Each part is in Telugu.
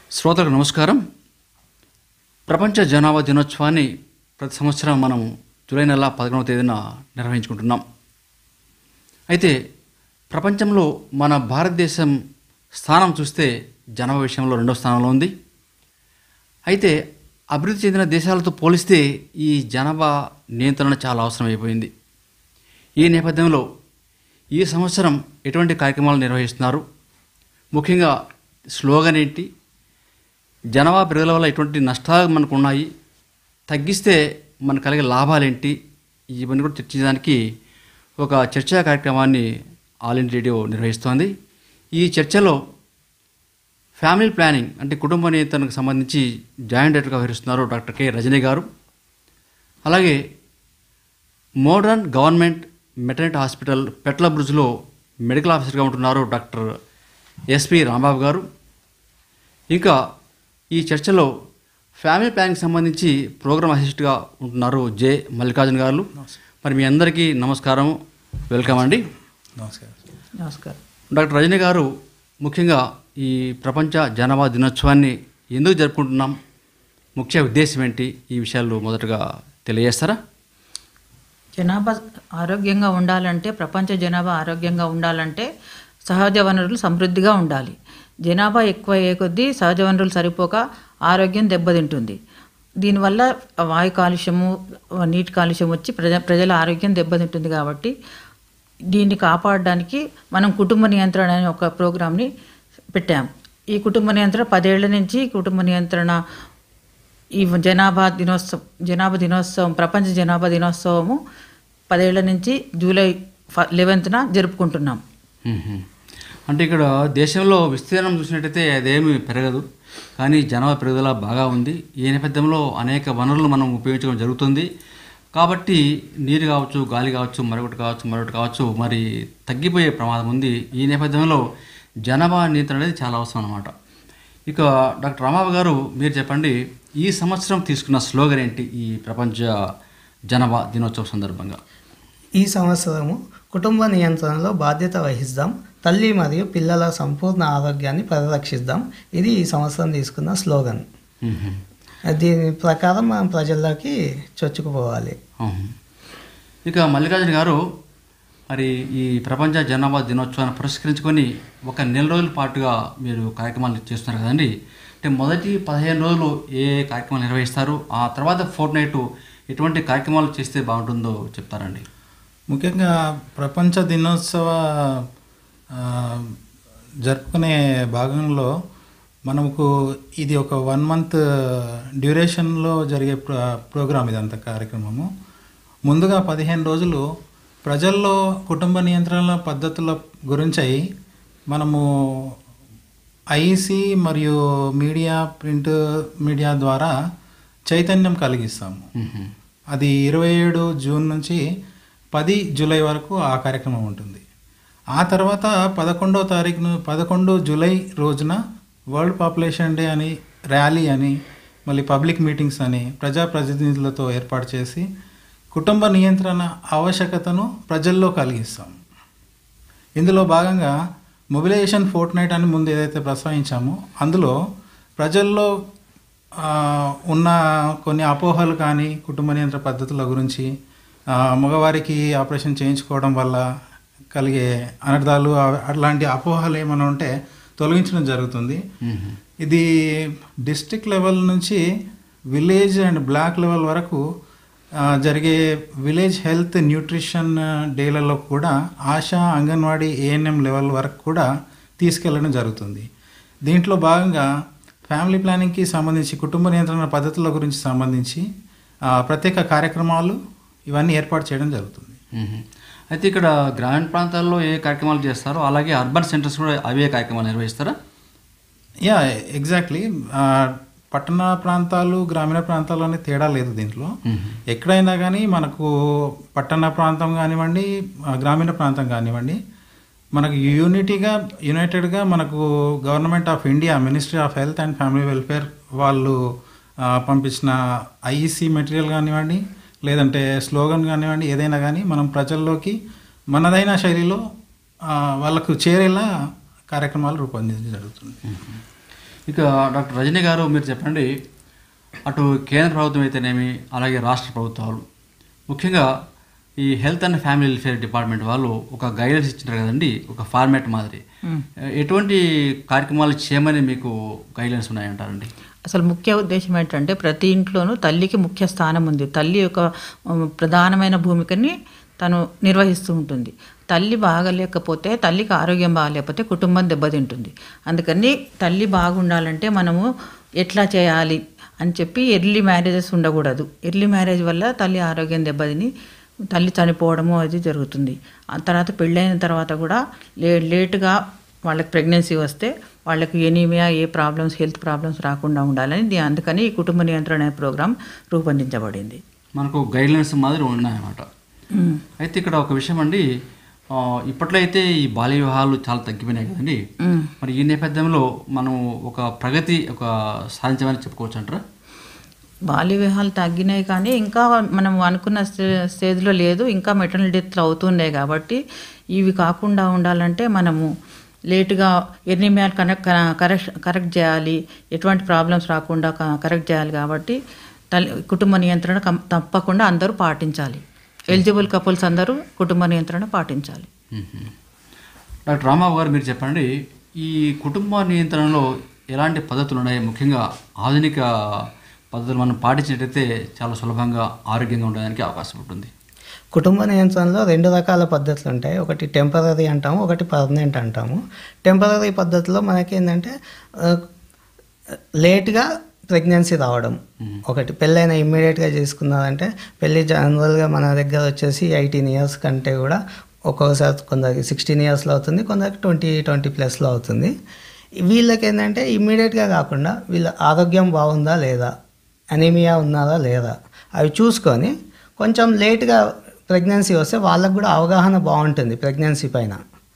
శ్రోతలకు నమస్కారం ప్రపంచ జనాభా దినోత్సవాన్ని ప్రతి సంవత్సరం మనం జూలై నెల పదకొండవ తేదీన నిర్వహించుకుంటున్నాం అయితే ప్రపంచంలో మన భారతదేశం స్థానం చూస్తే జనాభా విషయంలో రెండో స్థానంలో ఉంది అయితే అభివృద్ధి చెందిన దేశాలతో పోలిస్తే ఈ జనాభా నియంత్రణ చాలా అవసరమైపోయింది ఈ నేపథ్యంలో ఈ సంవత్సరం ఎటువంటి కార్యక్రమాలు నిర్వహిస్తున్నారు ముఖ్యంగా స్లోగన్ ఏంటి జనాభా పెరుగుదల వల్ల ఎటువంటి నష్టాలు మనకు ఉన్నాయి తగ్గిస్తే మనకు కలిగే లాభాలేంటి ఇవన్నీ కూడా చర్చించడానికి ఒక చర్చా కార్యక్రమాన్ని ఆల్ ఇండియా రేడియో నిర్వహిస్తోంది ఈ చర్చలో ఫ్యామిలీ ప్లానింగ్ అంటే కుటుంబ నియంత్రణకు సంబంధించి జాయింట్ డైరెక్టర్గా వ్యవహరిస్తున్నారు డాక్టర్ కె రజనీ గారు అలాగే మోడర్న్ గవర్నమెంట్ మెటర్నిటీ హాస్పిటల్ పెట్ల బ్రిడ్జ్లో మెడికల్ ఆఫీసర్గా ఉంటున్నారు డాక్టర్ ఎస్పి రాంబాబు గారు ఇంకా ఈ చర్చలో ఫ్యామిలీ ప్లానింగ్ సంబంధించి ప్రోగ్రామ్ అసిస్టెంట్గా ఉంటున్నారు జె మల్లికార్జున గారు మరి మీ అందరికీ నమస్కారం వెల్కమ్ అండి నమస్కారం నమస్కారం డాక్టర్ రజనీ గారు ముఖ్యంగా ఈ ప్రపంచ జనాభా దినోత్సవాన్ని ఎందుకు జరుపుకుంటున్నాం ముఖ్య ఉద్దేశం ఏంటి ఈ విషయాలు మొదటగా తెలియజేస్తారా జనాభా ఆరోగ్యంగా ఉండాలంటే ప్రపంచ జనాభా ఆరోగ్యంగా ఉండాలంటే సహజ వనరులు సమృద్ధిగా ఉండాలి జనాభా ఎక్కువ అయ్యే కొద్దీ సహజ వనరులు సరిపోక ఆరోగ్యం దెబ్బతింటుంది దీనివల్ల వాయు కాలుష్యము నీటి కాలుష్యం వచ్చి ప్రజ ప్రజల ఆరోగ్యం దెబ్బతింటుంది కాబట్టి దీన్ని కాపాడడానికి మనం కుటుంబ నియంత్రణ అనే ఒక ప్రోగ్రామ్ని పెట్టాం ఈ కుటుంబ నియంత్రణ పదేళ్ల నుంచి కుటుంబ నియంత్రణ ఈ జనాభా దినోత్సవం జనాభా దినోత్సవం ప్రపంచ జనాభా దినోత్సవము పదేళ్ల నుంచి జూలై లెవెన్త్న జరుపుకుంటున్నాం మ్మ్. అంటే ఇక్కడ దేశంలో విస్తీర్ణం చూసినట్టయితే అదేమీ పెరగదు కానీ జనాభా పెరుగుదల బాగా ఉంది ఈ నేపథ్యంలో అనేక వనరులు మనం ఉపయోగించడం జరుగుతుంది కాబట్టి నీరు కావచ్చు గాలి కావచ్చు మరొకటి కావచ్చు మరొకటి కావచ్చు మరి తగ్గిపోయే ప్రమాదం ఉంది ఈ నేపథ్యంలో జనాభా నియంత్రణ అనేది చాలా అవసరం అన్నమాట ఇక డాక్టర్ రామారావు గారు మీరు చెప్పండి ఈ సంవత్సరం తీసుకున్న స్లోగన్ ఏంటి ఈ ప్రపంచ జనాభా దినోత్సవం సందర్భంగా ఈ సంవత్సరము కుటుంబ నియంత్రణలో బాధ్యత వహిద్దాం తల్లి మరియు పిల్లల సంపూర్ణ ఆరోగ్యాన్ని పరిరక్షిద్దాం ఇది ఈ సంవత్సరం తీసుకున్న స్లోగన్ మ్మ్. దీని ప్రకారం మనం ప్రజల్లోకి చొచ్చుకుపోవాలి అవును. ఇక మల్లికార్జున గారు మరి ఈ ప్రపంచ జనాభా దినోత్సవాన్ని పురస్కరించుకొని ఒక నెల రోజుల పాటుగా మీరు కార్యక్రమాలు చేస్తున్నారు కదండి అంటే మొదటి పదిహేను రోజులు ఏ కార్యక్రమాలు నిర్వహిస్తారు ఆ తర్వాత ఫోర్ నైట్ ఎటువంటి కార్యక్రమాలు చేస్తే బాగుంటుందో చెప్తారండి ముఖ్యంగా ప్రపంచ దినోత్సవ ఆ, జరుపుకునే భాగంలో మనకు ఇది ఒక వన్ మంత్ డ్యూరేషన్లో జరిగే ప్ర ప్రోగ్రామ్ ఇదంతా కార్యక్రమము ముందుగా పదిహేను రోజులు ప్రజల్లో కుటుంబ నియంత్రణ పద్ధతుల గురించి మనము ఐఈసి మరియు మీడియా ప్రింట్ మీడియా ద్వారా చైతన్యం కలిగిస్తాము మ్మ్. అది ఇరవై ఏడు జూన్ నుంచి పది జూలై వరకు ఆ కార్యక్రమం ఉంటుంది ఆ తర్వాత పదకొండో తారీఖును పదకొండు జూలై రోజున వరల్డ్ పాపులేషన్ డే అని ర్యాలీ అని మళ్ళీ పబ్లిక్ మీటింగ్స్ అని ప్రజాప్రతినిధులతో ఏర్పాటు చేసి కుటుంబ నియంత్రణ ఆవశ్యకతను ప్రజల్లో కలిగిస్తాం ఇందులో భాగంగా మొబిలైజేషన్ ఫోర్ట్ నైట్ అని ముందు ఏదైతే ప్రస్తావించామో అందులో ప్రజల్లో ఆ, ఉన్న కొన్ని అపోహలు కానీ కుటుంబ నియంత్రణ పద్ధతుల గురించి ఆ, మగవారికి ఆపరేషన్ చేయించుకోవడం వల్ల కలిగే అనర్థాలు అ- అట్లాంటి అపోహలు ఏమైనా ఉంటే తొలగించడం జరుగుతుంది మ్మ్. ఇది డిస్ట్రిక్ట్ లెవెల్ నుంచి విలేజ్ అండ్ బ్లాక్ లెవెల్ వరకు ఆ, జరిగే విలేజ్ హెల్త్ న్యూట్రిషన్ డేలలో కూడా ఆశా అంగన్వాడీ ఏఎన్ఎం లెవెల్ వరకు కూడా తీసుకెళ్ళడం జరుగుతుంది దీంట్లో భాగంగా ఫ్యామిలీ ప్లానింగ్కి సంబంధించి కుటుంబ నియంత్రణ పద్ధతుల గురించి సంబంధించి ఆ, ప్రత్యేక కార్యక్రమాలు ఇవన్నీ ఏర్పాటు చేయడం జరుగుతుంది మ్మ్. అయితే ఇక్కడ గ్రామీణ ప్రాంతాల్లో ఏ కార్యక్రమాలు చేస్తారో అలాగే అర్బన్ సెంటర్స్ కూడా అవే కార్యక్రమాలు నిర్వహిస్తారా యా ఎగ్జాక్ట్లీ పట్టణ ప్రాంతాలు గ్రామీణ ప్రాంతాలు అనే తేడా లేదు దీంట్లో మ్మ్. ఎక్కడైనా కానీ మనకు పట్టణ ప్రాంతం కానివ్వండి ఆ, గ్రామీణ ప్రాంతం కానివ్వండి మనకు యూనిటీగా యునైటెడ్గా మనకు government of India ministry of health and family welfare వాళ్ళు ఆ, పంపించిన ఐఈసి మెటీరియల్ కానివ్వండి లేదంటే స్లోగన్ కానివ్వండి ఏదైనా కానీ మనం ప్రజల్లోకి మనదైన శైలిలో ఆ, వాళ్ళకు చేరేలా కార్యక్రమాలు రూపొందించడం జరుగుతుంది ఇక డాక్టర్ రజనీ గారు మీరు చెప్పండి అటు కేంద్ర ప్రభుత్వం అయితేనేమి అలాగే రాష్ట్ర ప్రభుత్వాలు ముఖ్యంగా ఈ health and family welfare department వాళ్ళు ఒక గైడెన్స్ ఇచ్చారు కదండి ఒక ఫార్మాట్ మాదిరి ఎటువంటి కార్యక్రమాలు చేయమని మీకు గైడ్లైన్స్ ఉన్నాయంటారండి అసలు ముఖ్య ఉద్దేశం ఏంటంటే ప్రతి ఇంట్లోనూ తల్లికి ముఖ్య స్థానం ఉంది తల్లి యొక్క ఉమ్, ప్రధానమైన భూమికని తను నిర్వహిస్తూ ఉంటుంది తల్లి బాగలేకపోతే తల్లికి ఆరోగ్యం బాగలేకపోతే కుటుంబం దెబ్బతింటుంది అందుకని తల్లి బాగుండాలంటే మనము ఎట్లా చేయాలి అని చెప్పి ఎర్లీ మ్యారేజెస్ ఉండకూడదు ఎర్లీ మ్యారేజ్ వల్ల తల్లి ఆరోగ్యం దెబ్బతిని తల్లి చనిపోవడము అది జరుగుతుంది ఆ తర్వాత పెళ్ళైన తర్వాత కూడా లే లేటుగా వాళ్ళకి ప్రెగ్నెన్సీ వస్తే వాళ్ళకి ఎనీమియా ఏ ప్రాబ్లమ్స్ హెల్త్ ప్రాబ్లమ్స్ రాకుండా ఉండాలని దీ- అందుకని ఈ కుటుంబ నియంత్రణ అనే ప్రోగ్రాం రూపొందించబడింది మనకు గైడ్లైన్స్ మాదిరి ఉన్నాయన్నమాట మ్మ్. అయితే ఇక్కడ ఒక విషయం అండి ఆ, ఇప్పట్లో అయితే ఈ బాల్య వివాహాలు చాలా తగ్గిపోయినాయి కదండి మ్మ్. మరి ఈ నేపథ్యంలో మనం ఒక ప్రగతి ఒక సాధించమని చెప్పుకోవచ్చు అంటారా బాల్య వివాహాలు తగ్గినాయి కానీ ఇంకా మనం అనుకున్న స్టే- స్టేజ్లో లేదు ఇంకా మెటర్నల్ డెత్లు అవుతున్నాయి కాబట్టి ఇవి కాకుండా ఉండాలంటే మనము లేటుగా ఎర్నిమియాలు కనెక్ట్ కరెక్ట్ కరెక్ట్ చేయాలి ఎటువంటి ప్రాబ్లమ్స్ రాకుండా క- కరెక్ట్ చేయాలి కాబట్టి తల్లి కుటుంబ నియంత్రణ కం- తప్పకుండా అందరూ పాటించాలి ఎలిజిబుల్ కపుల్స్ అందరూ కుటుంబ నియంత్రణ పాటించాలి మ్మ్. డాక్టర్ రామారావు గారు మీరు చెప్పండి ఈ కుటుంబ నియంత్రణలో ఎలాంటి పద్ధతులు ఉన్నాయి ముఖ్యంగా ఆధునిక పద్ధతులు మనం పాటించినట్టయితే చాలా సులభంగా ఆరోగ్యంగా ఉండడానికి అవకాశం ఉంటుంది కుటుంబ నియంత్రణలో రెండు రకాల పద్ధతులు ఉంటాయి ఒకటి టెంపరీ అంటాము ఒకటి పర్మనెంట్ అంటాము టెంపరీ పద్ధతిలో మనకి ఏంటంటే ఆ, లేట్గా ప్రెగ్నెన్సీ రావడం ఒకటి పెళ్ళైన ఇమ్మీడియట్గా చేసుకున్నారంటే పెళ్ళి జనరల్గా మన దగ్గర వచ్చేసి ఎయిటీన్ ఇయర్స్ కంటే కూడా ఒక్కొక్కసారి కొందరికి సిక్స్టీన్ ఇయర్స్లో అవుతుంది కొందరికి ట్వంటీ ట్వంటీ ప్లస్లో అవుతుంది వీళ్ళకి ఏంటంటే ఇమ్మీడియట్గా కాకుండా వీళ్ళ ఆరోగ్యం బాగుందా లేదా అనీమియా ఉన్నదా లేదా అవి చూసుకొని కొంచెం లేట్గా ప్రెగ్నెన్సీ వస్తే వాళ్ళకు కూడా అవగాహన బాగుంటుంది ప్రెగ్నెన్సీ పైన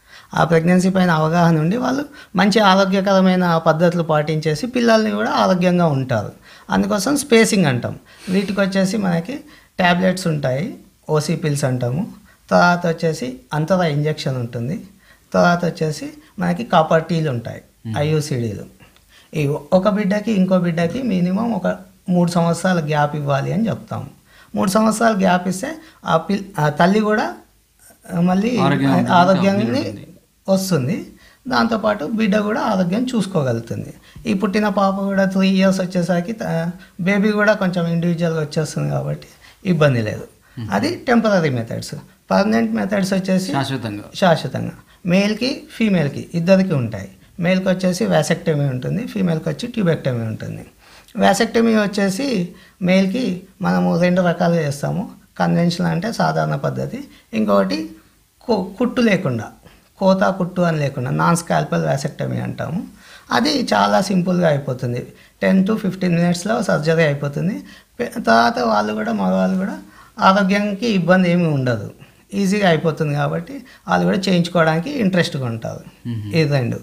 ఆ ప్రెగ్నెన్సీ పైన అవగాహన ఉండి వాళ్ళు మంచి ఆరోగ్యకరమైన పద్ధతులు పాటించేసి పిల్లల్ని కూడా ఆరోగ్యంగా ఉంటారు అందుకోసం స్పేసింగ్ అంటాం వీటికి వచ్చేసి మనకి ట్యాబ్లెట్స్ ఉంటాయి ఓసీ పిల్స్ అంటాము తర్వాత వచ్చేసి అంతర ఇంజెక్షన్ ఉంటుంది తర్వాత వచ్చేసి మనకి కాపర్ టీలు ఉంటాయి ఐయుసిడీలు ఈ ఒక బిడ్డకి ఇంకో బిడ్డకి మినిమం ఒక మూడు సంవత్సరాల గ్యాప్ ఇవ్వాలి అని చెప్తాము మూడు సంవత్సరాలు గ్యాప్ ఇస్తే ఆ పిల్ ఆ తల్లి కూడా ఆ, మళ్ళీ ఆరోగ్యంగా ఉండడానికి ఆరోగ్యాన్ని వీలుంటుంది. వస్తుంది దాంతోపాటు బిడ్డ కూడా ఆరోగ్యం చూసుకోగలుగుతుంది ఈ పుట్టిన పాప కూడా త్రీ ఇయర్స్ వచ్చేసరికి బేబీ కూడా కొంచెం ఇండివిజువల్గా వచ్చేస్తుంది కాబట్టి ఇబ్బంది లేదు అది టెంపరీ మెథడ్స్ పర్మనెంట్ మెథడ్స్ వచ్చేసి శాశ్వతంగా శాశ్వతంగా మేల్కి ఫీమేల్కి ఇద్దరికి ఉంటాయి మేల్కి వచ్చేసి వ్యాసెక్టమీ ఉంటుంది ఫీమేల్కి వచ్చి ట్యూబెక్టమీ ఉంటుంది వ్యాసెక్టమీ వచ్చేసి మేల్కి మనము రెండు రకాలుగా చేస్తాము కన్వెన్షనల్ అంటే సాధారణ పద్ధతి ఇంకొకటి కు- కుట్టు లేకుండా కోత కుట్టు అని లేకుండా నాన్ స్కాల్పల్ వ్యాసెక్టమీ అంటాము అది చాలా సింపుల్గా అయిపోతుంది టెన్ టు ఫిఫ్టీన్ మినిట్స్లో సర్జరీ అయిపోతుంది పె- తర్వాత వాళ్ళు కూడా మగవాళ్ళు కూడా ఆరోగ్యానికి ఇబ్బంది ఏమీ ఉండదు ఈజీగా అయిపోతుంది కాబట్టి వాళ్ళు కూడా చేయించుకోవడానికి ఇంట్రెస్ట్గా ఉంటారు ఇది రెండు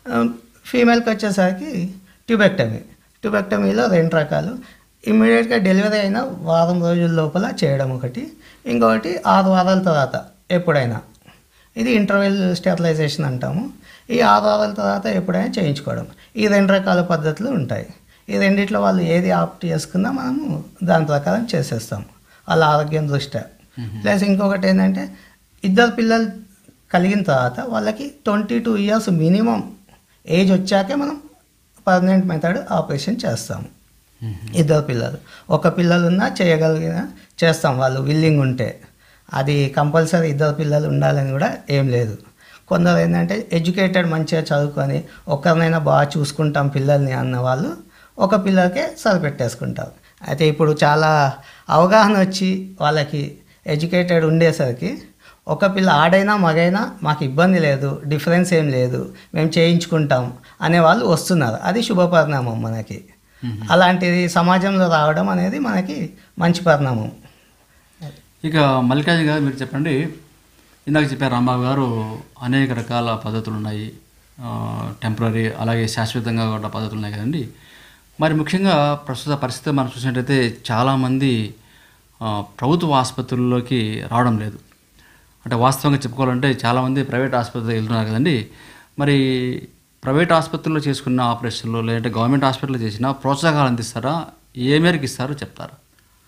ఫీమేల్కి వచ్చేసరికి ట్యూబెక్టమీ ట్యూబెక్టమీలో రెండు రకాలు ఇమ్మీడియట్గా డెలివరీ అయిన వారం రోజుల లోపల చేయడం ఒకటి ఇంకొకటి ఆరు వారాల తర్వాత ఎప్పుడైనా ఇది ఇంటర్వెల్ స్టెరిలైజేషన్ అంటాము ఈ ఆరు వారాల తర్వాత ఎప్పుడైనా చేయించుకోవడం ఈ రెండు రకాల పద్ధతులు ఉంటాయి ఈ రెండిట్లో వాళ్ళు ఏది ఆప్ట్ చేసుకున్నా మనము దాని ప్రకారం చేసేస్తాం వాళ్ళ ఆరోగ్యం దృష్ట్యా ప్లస్ ఇంకొకటి ఏంటంటే ఇద్దరు పిల్లలు కలిగిన తర్వాత వాళ్ళకి twenty two years minimum age వచ్చాకే మనం పర్మనెంట్ మెథడ్ ఆపరేషన్ చేస్తాము ఇద్దరు పిల్లలు ఒక పిల్లలు ఉన్నా చేయగలిగిన చేస్తాం వాళ్ళు విల్లింగ్ ఉంటే అది కంపల్సరీ ఇద్దరు పిల్లలు ఉండాలని కూడా ఏం లేదు కొందరు ఏంటంటే ఎడ్యుకేటెడ్ మంచిగా చదువుకొని ఒక్కరినైనా బాగా చూసుకుంటాం పిల్లల్ని అన్న వాళ్ళు ఒక పిల్లలకే సరిపెట్టేసుకుంటారు అయితే ఇప్పుడు చాలా అవగాహన వచ్చి వాళ్ళకి ఎడ్యుకేటెడ్ ఉండేసరికి ఒక పిల్ల ఆడైనా మగైనా మాకు ఇబ్బంది లేదు డిఫరెన్స్ ఏం లేదు మేము చేయించుకుంటాం అనే వాళ్ళు వస్తున్నారు అది శుభ పరిణామం మనకి అలాంటిది సమాజంలో రావడం అనేది మనకి మంచి పరిణామం ఇక మల్లికార్జున గారు మీరు చెప్పండి ఇందాక చెప్పారు రాంబాబు గారు అనేక రకాల పద్ధతులు ఉన్నాయి టెంపరీ అలాగే శాశ్వతంగా కూడా పద్ధతులు ఉన్నాయి కదండి మరి ముఖ్యంగా ప్రస్తుత పరిస్థితి మనం చూసినట్టయితే చాలామంది ఆ, ప్రభుత్వ ఆసుపత్రుల్లోకి రావడం లేదు అంటే వాస్తవంగా చెప్పుకోవాలంటే చాలామంది ప్రైవేట్ ఆసుపత్రికి వెళ్తున్నారు కదండి మరి ప్రైవేట్ ఆసుపత్రుల్లో చేసుకున్న ఆపరేషన్లు లేదంటే గవర్నమెంట్ హాస్పిటల్లో చేసిన ప్రోత్సాహాలు అందిస్తారా ఏ మేరకు ఇస్తారో చెప్తారా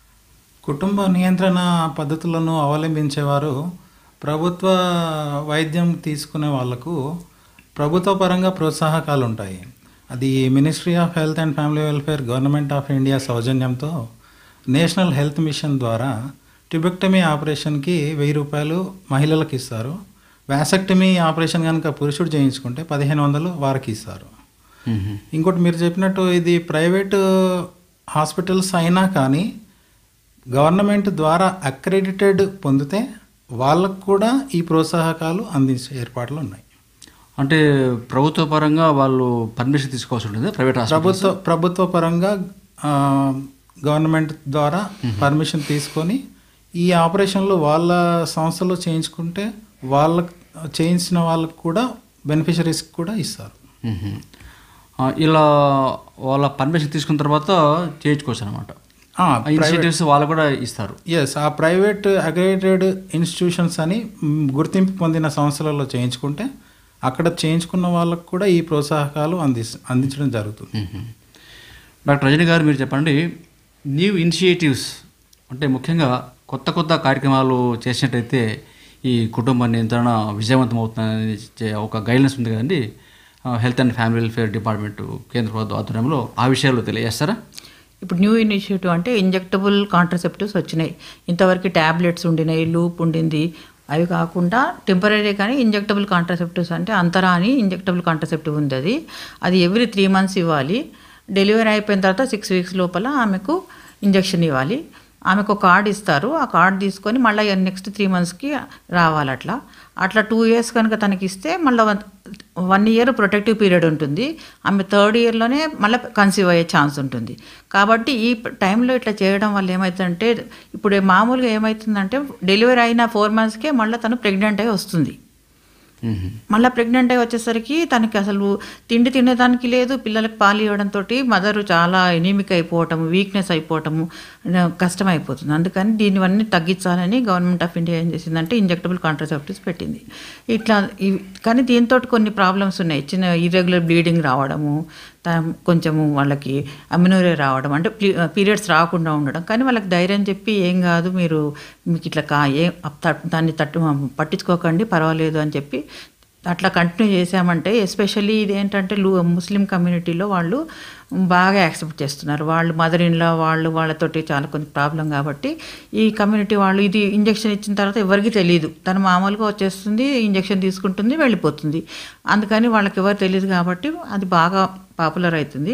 కుటుంబ నియంత్రణ పద్ధతులను అవలంబించేవారు ప్రభుత్వ వైద్యం తీసుకునే వాళ్ళకు ప్రభుత్వ పరంగా ప్రోత్సాహకాలు ఉంటాయి అది ministry of health and family welfare government of India సౌజన్యంతో నేషనల్ హెల్త్ మిషన్ ద్వారా ట్యూబెక్టమీ ఆపరేషన్కి వెయ్యి రూపాయలు మహిళలకు ఇస్తారు వ్యాసెక్టమీ ఆపరేషన్ కనుక పురుషుడు చేయించుకుంటే పదిహేను వందలు వారికి ఇస్తారు ఇంకోటి మీరు చెప్పినట్టు ఇది ప్రైవేట్ హాస్పిటల్స్ అయినా కానీ గవర్నమెంట్ ద్వారా అక్రెడిటెడ్ పొందితే వాళ్ళకు కూడా ఈ ప్రోత్సాహకాలు అందించే ఏర్పాట్లు ఉన్నాయి అంటే ప్రభుత్వ పరంగా వాళ్ళు పర్మిషన్ తీసుకోవాల్సి ఉంటుంది ప్రైవేట్ హాస్పిటల్ ప్రభుత్వ ప్రభుత్వ పరంగా ఆ, గవర్నమెంట్ ద్వారా పర్మిషన్ తీసుకొని ఈ ఆపరేషన్లు వాళ్ళ సంస్థలో చేయించుకుంటే వాళ్ళ చేయించిన వాళ్ళకు కూడా బెనిఫిషరీస్కి కూడా ఇస్తారు మ్మ్. ఆ, ఇలా వాళ్ళ పర్మిషన్ తీసుకున్న తర్వాత చేయించుకోవచ్చు అనమాట ఆ, ఇనిషియేటివ్స్ వాళ్ళు కూడా ఇస్తారు ఎస్ ఆ ప్రైవేట్ అగ్రిగేటెడ్ ఇన్స్టిట్యూషన్స్ అని మ్, గుర్తింపు పొందిన సంస్థలలో చేయించుకుంటే అక్కడ చేయించుకున్న వాళ్ళకు కూడా ఈ ప్రోత్సాహకాలు అంది అందించడం జరుగుతుంది మ్మ్. డాక్టర్ రజని గారు మీరు చెప్పండి న్యూ ఇనిషియేటివ్స్ అంటే ముఖ్యంగా కొత్త కొత్త కార్యక్రమాలు చేసినట్టయితే ఈ కుటుంబ నియంత్రణ విజయవంతం అవుతుందని చే- ఒక గైడ్లైన్స్ ఉంది కదండి health and family welfare department కేంద్ర ప్రభుత్వ ఆధ్వర్యంలో ఆ విషయాలు తెలియజేస్తారా ఇప్పుడు న్యూ ఇనిషియేటివ్ అంటే ఇంజెక్టబుల్ కాంట్రసెప్టివ్స్ వచ్చినాయి ఇంతవరకు ట్యాబ్లెట్స్ ఉండినాయి లూప్ ఉండింది అవి కాకుండా టెంపరీ కానీ ఇంజెక్టబుల్ కాంట్రసెప్టివ్స్ అంటే అంతరా అని ఇంజెక్టబుల్ కాంట్రసెప్టివ్ ఉంది అది అది ఎవ్రీ త్రీ మంత్స్ ఇవ్వాలి డెలివరీ అయిపోయిన తర్వాత సిక్స్ వీక్స్ లోపల ఆమెకు ఇంజెక్షన్ ఇవ్వాలి ఆమెకు ఒక కార్డ్ ఇస్తారు ఆ కార్డ్ తీసుకొని మళ్ళీ నెక్స్ట్ త్రీ మంత్స్కి రావాలి అట్లా అట్లా టూ ఇయర్స్ కనుక తనకి ఇస్తే మళ్ళీ వన్ ఇయర్ ప్రొటెక్టివ్ పీరియడ్ ఉంటుంది ఆమె థర్డ్ ఇయర్లోనే మళ్ళీ కన్సీవ్ అయ్యే ఛాన్స్ ఉంటుంది కాబట్టి ఈ టైంలో ఇట్లా చేయడం వల్ల ఏమవుతుందంటే ఇప్పుడు మామూలుగా ఏమవుతుందంటే డెలివరీ అయిన ఫోర్ మంత్స్కే మళ్ళీ తను ప్రెగ్నెంట్ అయి వస్తుంది మ్మ్. మళ్ళీ ప్రెగ్నెంట్ అయి వచ్చేసరికి తనకి అసలు తిండి తినేదానికి లేదు పిల్లలకు పాలు ఇవ్వడంతో మదర్ చాలా ఎనీమిక్ అయిపోవటము వీక్నెస్ అయిపోవటము ఆ, కష్టం అయిపోతుంది అందుకని దీనివన్నీ తగ్గించాలని గవర్నమెంట్ ఆఫ్ ఇండియా ఏం చేసిందంటే ఇంజెక్టబుల్ కాంట్రసెప్టివ్స్ పెట్టింది ఇట్లా ఇవి కానీ దీంతో కొన్ని ప్రాబ్లమ్స్ ఉన్నాయి చిన్న ఇర్రెగ్యులర్ బ్లీడింగ్ రావడము త- కొంచెము వాళ్ళకి అమినోరే రావడం అంటే పీరియడ్స్ రాకుండా ఉండడం కానీ వాళ్ళకి ధైర్యం చెప్పి ఏం కాదు మీరు మీకు ఇట్లా కా ఏ తట్- దాన్ని తట్టు పట్టించుకోకండి పర్వాలేదు అని చెప్పి అట్లా కంటిన్యూ చేసామంటే ఎస్పెషల్లీ ఇది ఏంటంటే లు ముస్లిం కమ్యూనిటీలో వాళ్ళు బాగా యాక్సెప్ట్ చేస్తున్నారు వాళ్ళు మదర్ ఇన్లా వాళ్ళు వాళ్ళతోటి చాలా కొంచెం ప్రాబ్లం కాబట్టి ఈ కమ్యూనిటీ వాళ్ళు ఇది ఇంజెక్షన్ ఇచ్చిన తర్వాత ఎవరికి తెలియదు తను మామూలుగా వచ్చేస్తుంది ఇంజెక్షన్ తీసుకుంటుంది వెళ్ళిపోతుంది అందుకని వాళ్ళకి ఎవరు తెలియదు కాబట్టి అది బాగా పాపులర్ అవుతుంది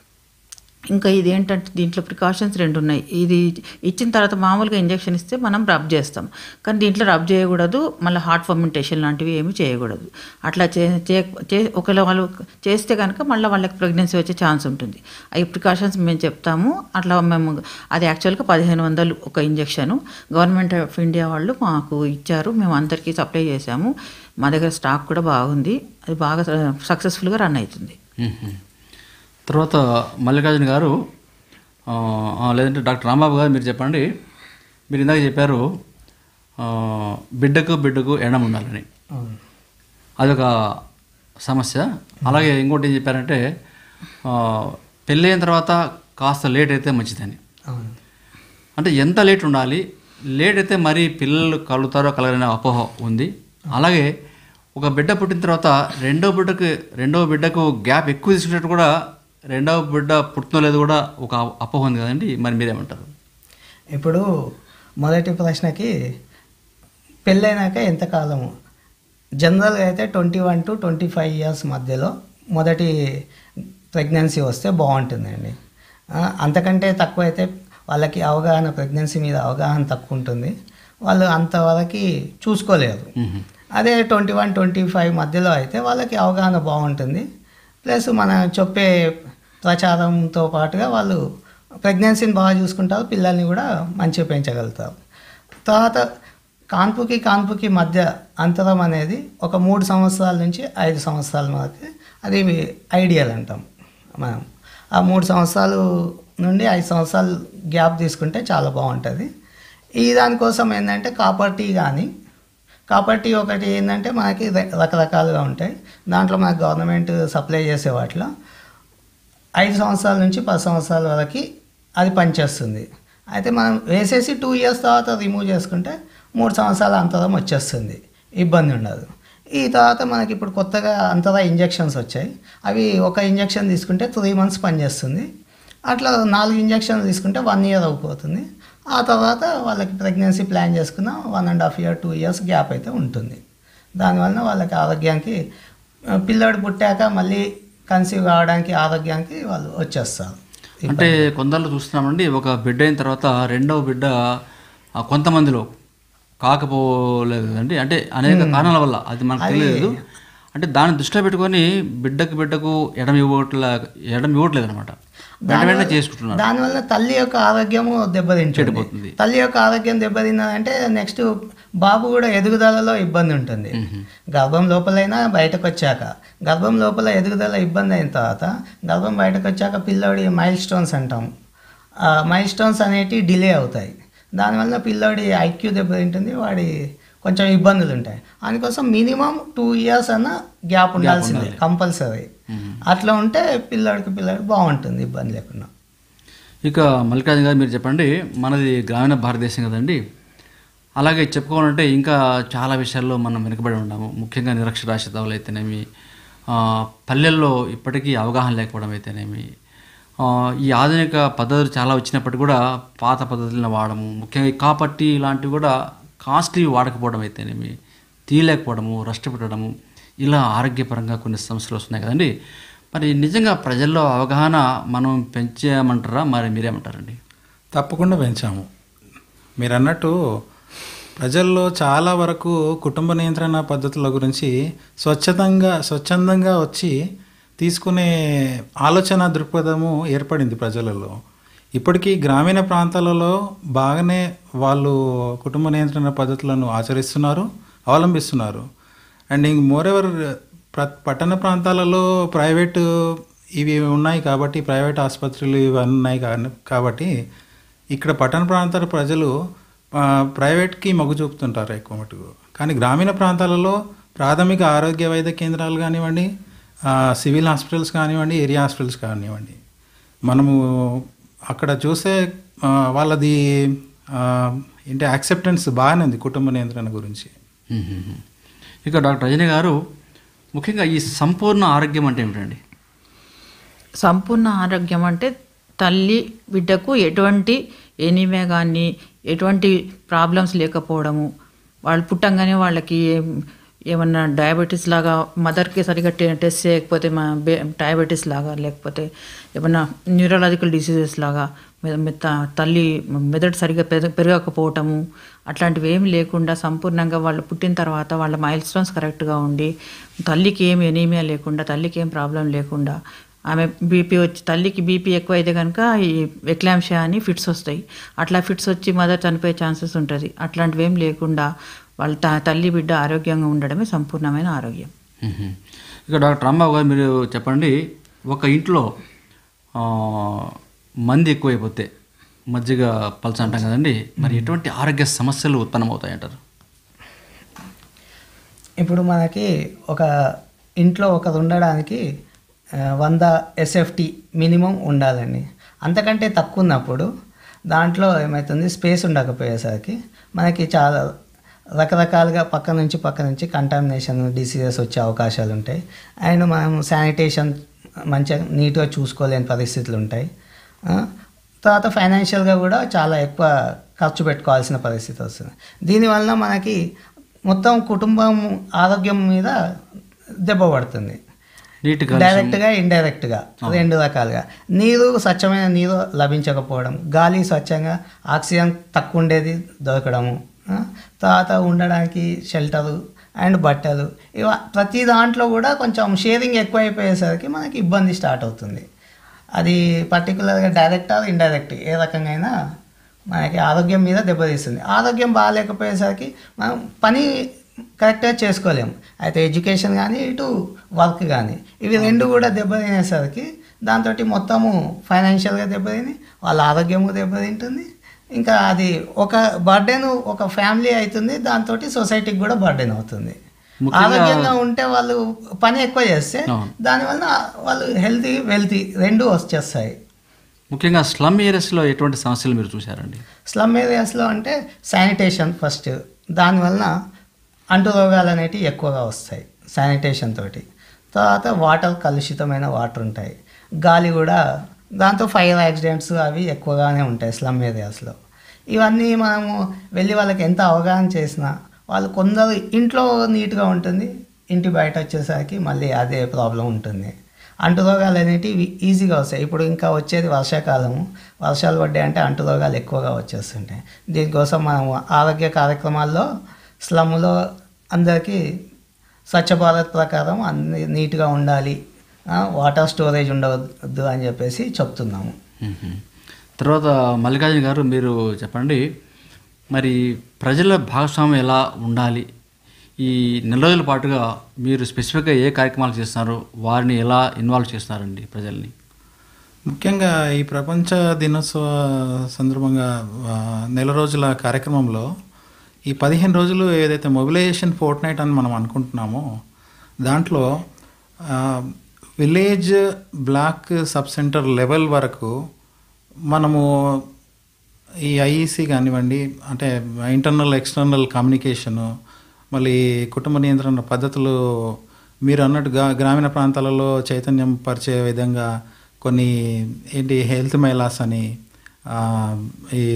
ఇంకా ఇది ఏంటంటే దీంట్లో ప్రికాషన్స్ రెండు ఉన్నాయి ఇది ఇచ్చిన తర్వాత మామూలుగా ఇంజెక్షన్ ఇస్తే మనం రబ్ చేస్తాం కానీ దీంట్లో రబ్ చేయకూడదు మళ్ళీ హార్ట్ ఫర్మెంటేషన్ లాంటివి ఏమీ చేయకూడదు అట్లా చే చే- చే ఒకవేళ వాళ్ళు చేస్తే కనుక మళ్ళీ వాళ్ళకి ప్రెగ్నెన్సీ వచ్చే ఛాన్స్ ఉంటుంది అవి ప్రికాషన్స్ మేము చెప్తాము అట్లా మేము అది యాక్చువల్గా పదిహేను వందలు ఒక ఇంజెక్షను గవర్నమెంట్ ఆఫ్ ఇండియా వాళ్ళు మాకు ఇచ్చారు మేము అందరికీ సప్లై చేసాము మా దగ్గర స్టాక్ కూడా బాగుంది అది బాగా సక్సెస్ఫుల్గా రన్ అవుతుంది మ్మ్. తర్వాత మల్లికార్జున గారు ఆ, ఆ, లేదంటే డాక్టర్ రాంబాబు గారు మీరు చెప్పండి మీరు ఇందాక చెప్పారు ఆ, బిడ్డకు బిడ్డకు ఎండం ఉండాలని అవును అదొక సమస్య అలాగే ఇంకోటి ఏం చెప్పారంటే ఆ, పెళ్ళైన తర్వాత కాస్త లేట్ అయితే మంచిదని అవును అంటే ఎంత లేట్ ఉండాలి లేట్ అయితే మరీ పిల్లలు కలుగుతారో కలగనే అపోహ ఉంది అలాగే ఒక బిడ్డ పుట్టిన తర్వాత రెండో బిడ్డకు రెండో బిడ్డకు గ్యాప్ ఎక్కువ తీసుకున్నట్టు కూడా రెండవ బిడ్డ పుట్టినో లేదు కూడా ఒక అపోహ ఉంది కదండి మరి మీరేమంటారు ఇప్పుడు మొదటి ప్రశ్నకి పెళ్ళైనాక ఎంతకాలము జనరల్గా అయితే twenty one to twenty five years మధ్యలో మొదటి ప్రెగ్నెన్సీ వస్తే బాగుంటుందండి ఆ, అంతకంటే తక్కువ అయితే వాళ్ళకి అవగాహన ప్రెగ్నెన్సీ మీద అవగాహన తక్కువ ఉంటుంది వాళ్ళు అంతవరకు చూసుకోలేరు అదే ట్వంటీ వన్ ట్వంటీ ఫైవ్ మధ్యలో అయితే వాళ్ళకి అవగాహన బాగుంటుంది ప్లస్ మన చెప్పే ప్రచారంతో పాటుగా వాళ్ళు ప్రెగ్నెన్సీని బాగా చూసుకుంటారు పిల్లల్ని కూడా మంచిగా పెంచగలుగుతారు తర్వాత కాన్పుకి కాన్పుకి మధ్య అంతరం అనేది ఒక మూడు సంవత్సరాల నుంచి ఐదు సంవత్సరాల వరకు అది ఐడియల్ అంటాం మనం ఆ మూడు సంవత్సరాలు నుండి ఐదు సంవత్సరాలు గ్యాప్ తీసుకుంటే చాలా బాగుంటుంది ఈ దానికోసం ఏంటంటే కాపర్ టీ కానీ కాబట్టి ఒకటి ఏంటంటే మనకి ర- రకరకాలుగా ఉంటాయి దాంట్లో మనకి గవర్నమెంట్ సప్లై చేసే వాటిలో ఐదు సంవత్సరాల నుంచి పది సంవత్సరాల వరకు అది పనిచేస్తుంది అయితే మనం వేసేసి టూ ఇయర్స్ తర్వాత రిమూవ్ చేసుకుంటే మూడు సంవత్సరాల అంతరం వచ్చేస్తుంది ఇబ్బంది ఉండదు ఈ తర్వాత మనకి ఇప్పుడు కొత్తగా అంతరా ఇంజెక్షన్స్ వచ్చాయి అవి ఒక ఇంజెక్షన్ తీసుకుంటే త్రీ మంత్స్ పనిచేస్తుంది అట్లా నాలుగు ఇంజెక్షన్లు తీసుకుంటే వన్ ఇయర్ అయిపోతుంది ఆ తర్వాత వాళ్ళకి ప్రెగ్నెన్సీ ప్లాన్ చేసుకున్న one and half year two years gap అయితే ఉంటుంది దానివలన వాళ్ళకి ఆరోగ్యానికి ఆ, పిల్లోడు పుట్టాక మళ్ళీ కన్సీవ్ కావడానికి ఆరోగ్యానికి వాళ్ళు వచ్చేస్తారు అంటే కొందరు చూస్తున్నామండి ఒక బిడ్డ అయిన తర్వాత రెండవ బిడ్డ ఆ, కొంతమందిలో కాకపోలేదు అండి అంటే అనేక కారణాల వల్ల అది మనకు తెలియదు అంటే దాన్ని దృష్టిలో పెట్టుకొని బిడ్డకు బిడ్డకు ఎడం ఇవ్వట్లే ఎడం ఇవ్వట్లేదు అనమాట వెంట వెంటనే చేసుకుంటున్నారు దానివల్ల తల్లి యొక్క ఆరోగ్యము దెబ్బతింటుంది చెడిపోతుంది. తల్లి యొక్క ఆరోగ్యం దెబ్బతిన్నదంటే నెక్స్ట్ బాబు కూడా ఎదుగుదలలో ఇబ్బంది ఉంటుంది గర్భం లోపలైనా బయటకు వచ్చాక గర్భం లోపల ఎదుగుదల ఇబ్బంది అయిన తర్వాత గర్భం బయటకు వచ్చాక పిల్లోడి మైల్ స్టోన్స్ అంటాం ఆ మైల్ స్టోన్స్ అనేటివి డిలే అవుతాయి దానివల్ల పిల్లోడి ఐక్యూ దెబ్బతింటుంది వాడి కొంచెం ఇబ్బందులు ఉంటాయి అందుకోసం మినిమం టూ ఇయర్స్ అన్న గ్యాప్ ఉండాల్సిందే కంపల్సరీ అట్లా ఉంటే పిల్లాడికి పిల్లాడి బాగుంటుంది ఇబ్బంది లేకుండా ఇక మల్లికార్జున గారు మీరు చెప్పండి మనది గ్రామీణ భారతదేశం కదండి అలాగే చెప్పుకోవాలంటే ఇంకా చాలా విషయాల్లో మనం వెనుకబడి ఉన్నాము ముఖ్యంగా నిరక్షరాస్యతలు అయితేనేమి ఆ, పల్లెల్లో ఇప్పటికీ అవగాహన లేకపోవడం అయితేనేమి ఆ, ఈ ఆధునిక పద్ధతులు చాలా వచ్చినప్పటికీ కూడా పాత పద్ధతులను వాడము ముఖ్యంగా ఈ కాపట్టి ఇలాంటివి కూడా కాస్ట్లీ వాడకపోవడం అయితేనేమి తీయలేకపోవడము రష్ట పెట్టడము ఇలా ఆరోగ్యపరంగా కొన్ని సమస్యలు వస్తున్నాయి కదండి మరి నిజంగా ప్రజల్లో అవగాహన మనం పెంచామంటారా మరి మీరేమంటారండి తప్పకుండా పెంచాము మీరు అన్నట్టు ప్రజల్లో చాలా వరకు కుటుంబ నియంత్రణ పద్ధతుల గురించి స్వచ్ఛతంగా స్వచ్ఛందంగా వచ్చి తీసుకునే ఆలోచన దృక్పథము ఏర్పడింది ప్రజలలో ఇప్పటికీ గ్రామీణ ప్రాంతాలలో బాగానే వాళ్ళు కుటుంబ నియంత్రణ పద్ధతులను ఆచరిస్తున్నారు అవలంబిస్తున్నారు అండ్ ఇంక మోరెవర్ ప్ర పట్టణ ప్రాంతాలలో ప్రైవేటు ఇవి ఉన్నాయి కాబట్టి ప్రైవేట్ ఆసుపత్రులు ఇవన్నీ ఉన్నాయి కా- కాబట్టి ఇక్కడ పట్టణ ప్రాంతాల ప్రజలు ఆ, ప్రైవేట్కి మొగ్గు చూపుతుంటారు ఎక్కువ మటుకు కానీ గ్రామీణ ప్రాంతాలలో ప్రాథమిక ఆరోగ్య వైద్య కేంద్రాలు కానివ్వండి ఆ, సివిల్ హాస్పిటల్స్ కానివ్వండి ఏరియా హాస్పిటల్స్ కానివ్వండి మనము అక్కడ చూస్తే ఆ, వాళ్ళది ఆ, ఏంటి యాక్సెప్టెన్స్ బాగానే ఉంది కుటుంబ నియంత్రణ గురించి మ్మ్. ఇక డాక్టర్ రజనీ గారు ముఖ్యంగా ఈ సంపూర్ణ ఆరోగ్యం అంటే ఏమిటండి సంపూర్ణ ఆరోగ్యం అంటే తల్లి బిడ్డకు ఎటువంటి ఎనీమియా కానీ ఎటువంటి ప్రాబ్లమ్స్ లేకపోవడము వాళ్ళు పుట్టంగానే వాళ్ళకి ఏం- ఏమన్నా డయాబెటీస్ లాగా మదర్కి సరిగ్గా టె- టెస్ట్ చేయకపోతే మా బే డయాబెటీస్ లాగా లేకపోతే ఏమన్నా న్యూరలాజికల్ డిసీజెస్ లాగా మె- మెత్త తల్లి మెదడు సరిగ్గా పెరగ పెరగకపోవటము అట్లాంటివి ఏమి లేకుండా సంపూర్ణంగా వాళ్ళు పుట్టిన తర్వాత వాళ్ళ మైల్ స్టోన్స్ కరెక్ట్గా ఉండి తల్లికి ఏం ఎనీమియా లేకుండా తల్లికి ఏం ప్రాబ్లం లేకుండా ఆమె బీపీ వచ్చి తల్లికి బీపీ ఎక్కువ అయితే కనుక ఈ ఎక్లాంషియా అని ఫిట్స్ వస్తాయి అట్లా ఫిట్స్ వచ్చి మదర్ చనిపోయే ఛాన్సెస్ ఉంటుంది అట్లాంటివి ఏం లేకుండా వాళ్ళ త- తల్లి బిడ్డ ఆరోగ్యంగా ఉండడమే సంపూర్ణమైన ఆరోగ్యం మ్మ్. ఇక డాక్టర్ రాంబాబు గారు మీరు చెప్పండి ఒక ఇంట్లో ఆ, మంది ఎక్కువైపోతే మజ్జిగ పల్చ అంటాం కదండి మరి ఎటువంటి ఆరోగ్య సమస్యలు ఉత్పన్నమవుతాయి అంటారు ఇప్పుడు మనకి ఒక ఇంట్లో ఒకరు ఉండడానికి ఆ, వంద ఎస్ఎఫ్టీ మినిమం ఉండాలండి అంతకంటే తక్కువ ఉన్నప్పుడు దాంట్లో ఏమవుతుంది స్పేస్ ఉండకపోయేసరికి మనకి చాలా రకరకాలుగా పక్క నుంచి పక్క నుంచి కంటామినేషన్ డిసీజెస్ వచ్చే అవకాశాలు ఉంటాయి అండ్ మనం శానిటేషన్ మంచిగా నీట్గా చూసుకోలేని పరిస్థితులు ఉంటాయి ఆ, తర్వాత ఫైనాన్షియల్గా కూడా చాలా ఎక్కువ ఖర్చు పెట్టుకోవాల్సిన పరిస్థితి వస్తుంది దీనివల్ల మనకి మొత్తం కుటుంబం ఆరోగ్యం మీద దెబ్బ పడుతుంది నీట్గా డైరెక్ట్గా ఇండైరెక్ట్గా రెండు రకాలుగా నీరు స్వచ్ఛమైన నీరు లభించకపోవడం గాలి స్వచ్ఛంగా ఆక్సిజన్ తక్కువ ఉండేది దొరకడము ఆ, తర్వాత ఉండడానికి షెల్టరు అండ్ బట్టలు ఇవ ప్రతి దాంట్లో కూడా కొంచెం షేరింగ్ ఎక్కువ అయిపోయేసరికి మనకి ఇబ్బంది స్టార్ట్ అవుతుంది అది పర్టికులర్గా డైరెక్ట్ ఆర్ ఇండైరెక్ట్ ఏ రకంగా అయినా మనకి ఆరోగ్యం మీద దెబ్బతీస్తుంది ఆరోగ్యం బాగాలేకపోయేసరికి మనం పని కరెక్ట్గా చేసుకోలేము అయితే ఎడ్యుకేషన్ కానీ ఇటు వర్క్ కానీ ఇవి రెండు కూడా దెబ్బతినేసరికి దాంతో మొత్తము ఫైనాన్షియల్గా దెబ్బతిని వాళ్ళ ఆరోగ్యము దెబ్బతింటుంది ఇంకా అది ఒక బర్డెన్ ఒక ఫ్యామిలీ అవుతుంది దాంతో సొసైటీకి కూడా బర్డెన్ అవుతుంది ముఖ్యంగా- ఆరోగ్యంగా ఉంటే వాళ్ళు పని ఎక్కువ చేస్తే అవును. దానివల్ల వాళ్ళు హెల్తీ వెల్తీ రెండు వచ్చేస్తాయి ముఖ్యంగా స్లమ్ ఏరియాస్లో ఎటువంటి సమస్యలు మీరు చూశారండి స్లమ్ ఏరియాస్లో అంటే శానిటేషన్ ఫస్ట్ దానివలన అంటు రోగాలు అనేటివి ఎక్కువగా వస్తాయి శానిటేషన్ తోటి తర్వాత వాటర్ కలుషితమైన వాటర్ ఉంటాయి గాలి కూడా దాంతో ఫైర్ యాక్సిడెంట్స్ అవి ఎక్కువగానే ఉంటాయి స్లమ్ ఏరియాస్లో ఇవన్నీ మనము వెళ్ళి వాళ్ళకి ఎంత అవగాహన చేసినా వాళ్ళు కొందరు ఇంట్లో నీట్గా ఉంటుంది ఇంటి బయట వచ్చేసరికి మళ్ళీ అదే ప్రాబ్లం ఉంటుంది అంటు రోగాలు అనేటివి ఈజీగా వస్తాయి ఇప్పుడు ఇంకా వచ్చేది వర్షాకాలము వర్షాలు పడ్డాయి అంటే అంటు రోగాలు ఎక్కువగా వచ్చేస్తుంటాయి దీనికోసం మనం ఆరోగ్య కార్యక్రమాల్లో స్లమ్లో అందరికీ స్వచ్ఛ భారత్ ప్రకారం అన్ని నీట్గా ఉండాలి ఆ, వాటర్ స్టోరేజ్ ఉండవద్దు అని చెప్పేసి చెప్తున్నాము మ్మ్. తర్వాత మల్లికార్జున గారు మీరు చెప్పండి మరి ప్రజల భాగస్వామ్యం ఎలా ఉండాలి ఈ నెల రోజుల పాటుగా మీరు స్పెసిఫిక్గా ఏ కార్యక్రమాలు చేస్తున్నారు వారిని ఎలా ఇన్వాల్వ్ చేస్తున్నారండి ప్రజల్ని ముఖ్యంగా ఈ ప్రపంచ దినోత్సవ సందర్భంగా ఆ, నెల రోజుల కార్యక్రమంలో ఈ పదిహేను రోజులు ఏదైతే మొబిలైజేషన్ ఫోర్ట్ నైట్ అని మనం అనుకుంటున్నామో దాంట్లో ఆ, village block sub centre level వరకు మనము ఈ ఐఈసీ కానివ్వండి అంటే ఇంటర్నల్ ఎక్స్టర్నల్ కమ్యూనికేషను మళ్ళీ కుటుంబ నియంత్రణ పద్ధతులు మీరు అన్నట్టు గా గ్రామీణ ప్రాంతాలలో చైతన్యం పరిచే విధంగా కొన్ని ఏంటి హెల్త్ మైలాస్ అని ఆ, ఈ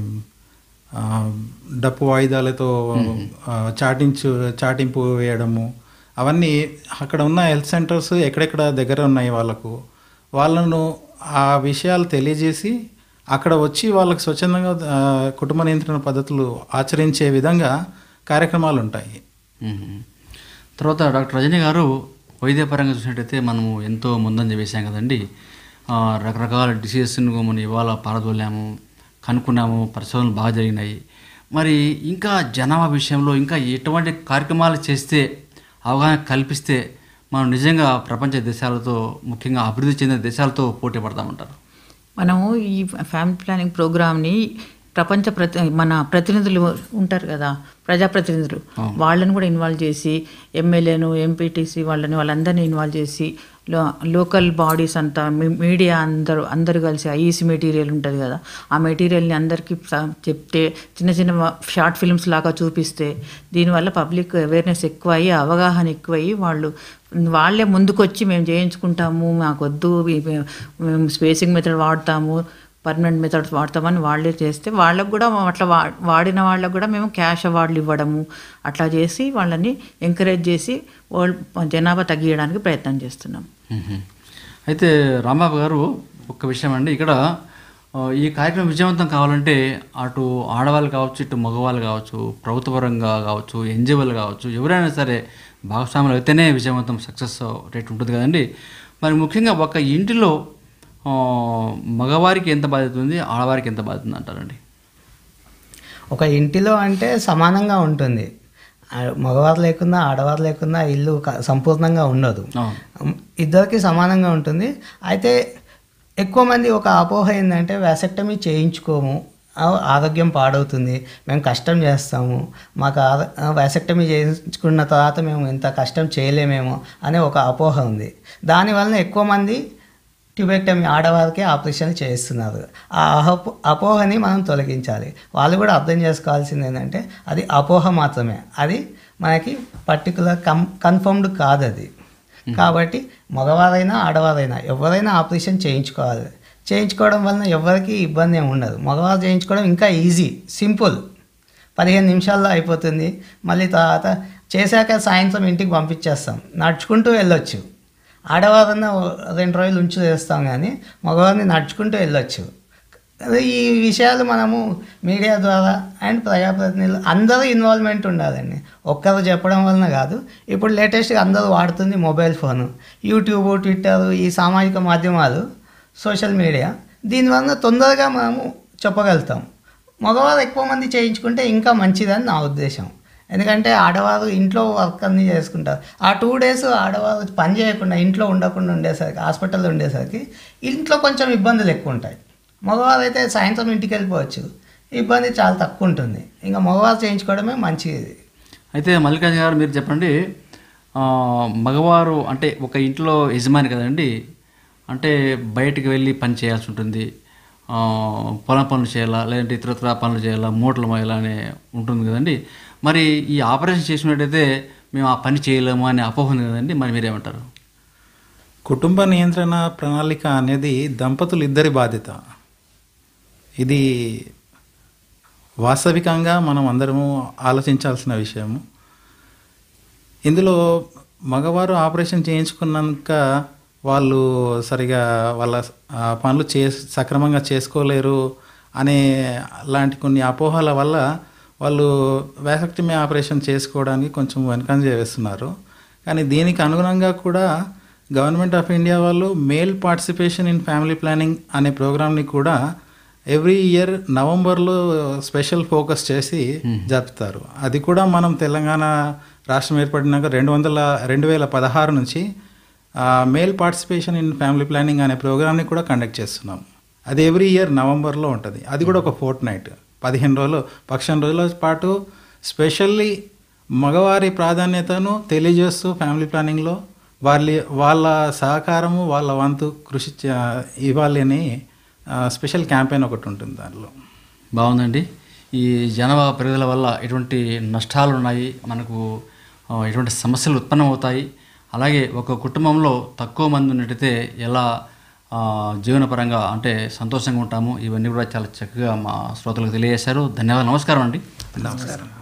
ఆ, డప్పు వాయిదాలతో ఆ, చాటించు చాటింపు వేయడము అవన్నీ అక్కడ ఉన్న హెల్త్ సెంటర్స్ ఎక్కడెక్కడ దగ్గర ఉన్నాయి వాళ్ళకు వాళ్ళను ఆ విషయాలు తెలియజేసి అక్కడ వచ్చి వాళ్ళకి స్వచ్ఛందంగా ఆ, కుటుంబ నియంత్రణ పద్ధతులు ఆచరించే విధంగా కార్యక్రమాలు ఉంటాయి మ్మ్. తర్వాత డాక్టర్ రజనీ గారు వైద్యపరంగా చూసినట్టయితే మనము ఎంతో ముందంజ వేసాం కదండి ఆ, రకరకాల డిసీజెస్ను మనం ఇవాళ పారదోలాము కనుక్కున్నాము పరిశోధనలు బాగా జరిగినాయి మరి ఇంకా జనాభా విషయంలో ఇంకా ఎటువంటి కార్యక్రమాలు చేస్తే అవగాహన కల్పిస్తే మనం నిజంగా ప్రపంచ దేశాలతో ముఖ్యంగా అభివృద్ధి చెందిన దేశాలతో పోటీ పడతామంటారు మనము ఈ ఫ్యామిలీ ప్లానింగ్ ప్రోగ్రామ్ని ప్రపంచ ప్రతి మన ప్రతినిధులు ఉంటారు కదా ప్రజాప్రతినిధులు వాళ్ళని కూడా ఇన్వాల్వ్ చేసి ఎమ్మెల్యేను ఎంపీటీసీ వాళ్ళని వాళ్ళందరినీ ఇన్వాల్వ్ చేసి లో లోకల్ బాడీస్ అంతా మీ- మీడియా అందరూ అందరూ కలిసి ఐఈసీ మెటీరియల్ ఉంటుంది కదా ఆ మెటీరియల్ని అందరికీ స- చెప్తే చిన్న చిన్న షార్ట్ ఫిల్మ్స్ లాగా చూపిస్తే దీనివల్ల పబ్లిక్ అవేర్నెస్ ఎక్కువ అయ్యి అవగాహన ఎక్కువ అయ్యి వాళ్ళు వాళ్ళే ముందుకొచ్చి మేము చేయించుకుంటాము మాకు వద్దు ఇవి మేము స్పేసింగ్ మెథడ్ వాడతాము పర్మనెంట్ మెథడ్స్ వాడతామని వాళ్ళే చేస్తే వాళ్ళకు కూడా అట్లా వా వాడిన వాళ్ళకు కూడా మేము క్యాష్ అవార్డులు ఇవ్వడము అట్లా చేసి వాళ్ళని ఎంకరేజ్ చేసి వరల్డ్ జనాభా తగ్గియడానికి ప్రయత్నం చేస్తున్నాం మ్మ్. అయితే రాంబాబు గారు ఒక్క విషయం అండి ఇక్కడ ఆ, ఈ కార్యక్రమం విజయవంతం కావాలంటే అటు ఆడవాళ్ళు కావచ్చు ఇటు మగవాళ్ళు కావచ్చు ప్రభుత్వపరంగా కావచ్చు ఎన్జిఓలు కావచ్చు ఎవరైనా సరే భాగస్వాములు అయితేనే విజయవంతం సక్సెస్ రేట్ ఉంటుంది కదండి మరి ముఖ్యంగా ఒక ఇంటిలో ఆ, మగవారికి ఎంత బాధ్యత ఉంది ఆడవారికి ఎంత బాధ్యత ఉంది అంటారండి ఒక ఇంటిలో అంటే సమానంగా ఉంటుంది ఆ, మగవారు లేకున్నా ఆడవారు లేకున్నా ఇల్లు క- సంపూర్ణంగా ఉండదు అవును ఇద్దరికి సమానంగా ఉంటుంది అయితే ఎక్కువ మంది ఒక అపోహ ఏంటంటే వ్యాసెక్టమీ చేయించుకోము ఆ, ఆరోగ్యం పాడవుతుంది మేము కష్టం చేస్తాము మాకు వ్యాసెక్టమీ చేయించుకున్న తర్వాత మేము ఇంత కష్టం చేయలేమేమో అనే ఒక అపోహ ఉంది దానివలన ఎక్కువ మంది ట్యూబెక్టమీ ఆడవారికి ఆపరేషన్ చేస్తున్నారు ఆ అహపో అపోహని మనం తొలగించాలి వాళ్ళు కూడా అర్థం చేసుకోవాల్సింది ఏంటంటే అది అపోహ మాత్రమే అది మనకి పర్టికులర్ కం కన్ఫర్మ్డ్ కాదు అది కాబట్టి మగవారైనా ఆడవారైనా ఎవరైనా ఆపరేషన్ చేయించుకోవాలి చేయించుకోవడం వలన ఎవరికి ఇబ్బంది ఏమి ఉండదు మగవారు చేయించుకోవడం ఇంకా ఈజీ సింపుల్ పదిహేను నిమిషాల్లో అయిపోతుంది మళ్ళీ తర్వాత చేశాక సాయంత్రం ఇంటికి పంపించేస్తాం నడుచుకుంటూ వెళ్ళొచ్చు ఆడవారన్నా ఓ- రెండు రోజులు ఉంచు చేస్తాం కానీ మగవారిని నడుచుకుంటూ వెళ్ళొచ్చు అదే ఈ విషయాలు మనము మీడియా ద్వారా అండ్ ప్రజాప్రతినిధులు అందరూ ఇన్వాల్వ్మెంట్ ఉండాలండి ఒక్కరు చెప్పడం వలన కాదు ఇప్పుడు లేటెస్ట్గా అందరూ వాడుతుంది మొబైల్ ఫోను యూట్యూబ్ ట్విట్టర్ ఈ సామాజిక మాధ్యమాలు సోషల్ మీడియా దీనివల్ల తొందరగా మనము చెప్పగలుగుతాం మగవారు ఎక్కువ మంది చేయించుకుంటే ఇంకా మంచిదని నా ఉద్దేశం ఎందుకంటే ఆడవారు ఇంట్లో వర్క్ అన్నీ చేసుకుంటారు ఆ టూ డేస్ ఆడవారు పని చేయకుండా ఇంట్లో ఉండకుండా ఉండేసరికి హాస్పిటల్లో ఉండేసరికి ఇంట్లో కొంచెం ఇబ్బందులు ఎక్కువ ఉంటాయి మగవారు అయితే సాయంత్రం ఇంటికి వెళ్ళిపోవచ్చు ఇబ్బంది చాలా తక్కువ ఉంటుంది ఇంకా మగవారు చేయించుకోవడమే మంచిది అయితే మల్లికార్జున గారు మీరు చెప్పండి ఆ, మగవారు అంటే ఒక ఇంట్లో యజమాని కదండి అంటే బయటికి వెళ్ళి పని చేయాల్సి ఉంటుంది ఆ, పొలం పనులు చేయాలా లేదంటే ఇతరత్ర పనులు చేయాలా మూటలు మోయాలా అనే ఉంటుంది కదండి మరి ఈ ఆపరేషన్ చేసినట్టయితే మేము ఆ పని చేయలేము అనే అపోహ ఉంది కదండి మరి మీరేమంటారు కుటుంబ నియంత్రణ ప్రణాళిక అనేది దంపతులు ఇద్దరి బాధ్యత ఇది వాస్తవికంగా మనం అందరము ఆలోచించాల్సిన విషయము ఇందులో మగవారు ఆపరేషన్ చేయించుకున్నాక వాళ్ళు సరిగా వాళ్ళ ఆ, పనులు చే సక్రమంగా చేసుకోలేరు అనే లాంటి కొన్ని అపోహల వల్ల వాళ్ళు వ్యాసక్టమీ ఆపరేషన్ చేసుకోవడానికి కొంచెం వెనకంజ వేస్తున్నారు కానీ దీనికి అనుగుణంగా కూడా గవర్నమెంట్ ఆఫ్ ఇండియా వాళ్ళు male participation in family planning అనే ప్రోగ్రామ్ని కూడా ఎవ్రీ ఇయర్ నవంబర్లో స్పెషల్ ఫోకస్ చేసి జరుపుతారు అది కూడా మనం తెలంగాణ రాష్ట్రం ఏర్పడినాక రెండు వందల రెండు వేల పదహారు నుంచి male participation in family planning అనే ప్రోగ్రామ్ని కూడా కండక్ట్ చేస్తున్నాం అది ఎవ్రీ ఇయర్ నవంబర్లో ఉంటుంది అది కూడా ఒక ఫోర్ట్ నైట్ పదిహేను రోజులు పక్షం రోజుల పాటు స్పెషల్లీ మగవారి ప్రాధాన్యతను తెలియజేస్తూ ఫ్యామిలీ ప్లానింగ్లో వాళ్ళ వాళ్ళ సహకారము వాళ్ళ వంతు కృషి చే- ఇవ్వాలి అని ఆ, స్పెషల్ క్యాంపెయిన్ ఒకటి ఉంటుంది దానిలో బాగుందండి ఈ జనాభా పెరుగుదల వల్ల ఎటువంటి నష్టాలు ఉన్నాయి మనకు ఆ, ఎటువంటి సమస్యలు ఉత్పన్నమవుతాయి అలాగే ఒక కుటుంబంలో తక్కువ మంది ఉన్నట్టయితే ఎలా ఆ, జీవనపరంగా అంటే సంతోషంగా ఉంటాము ఇవన్నీ కూడా చాలా చక్కగా మా శ్రోతలకు తెలియజేశారు ధన్యవాదాలు నమస్కారం అండి నమస్కారం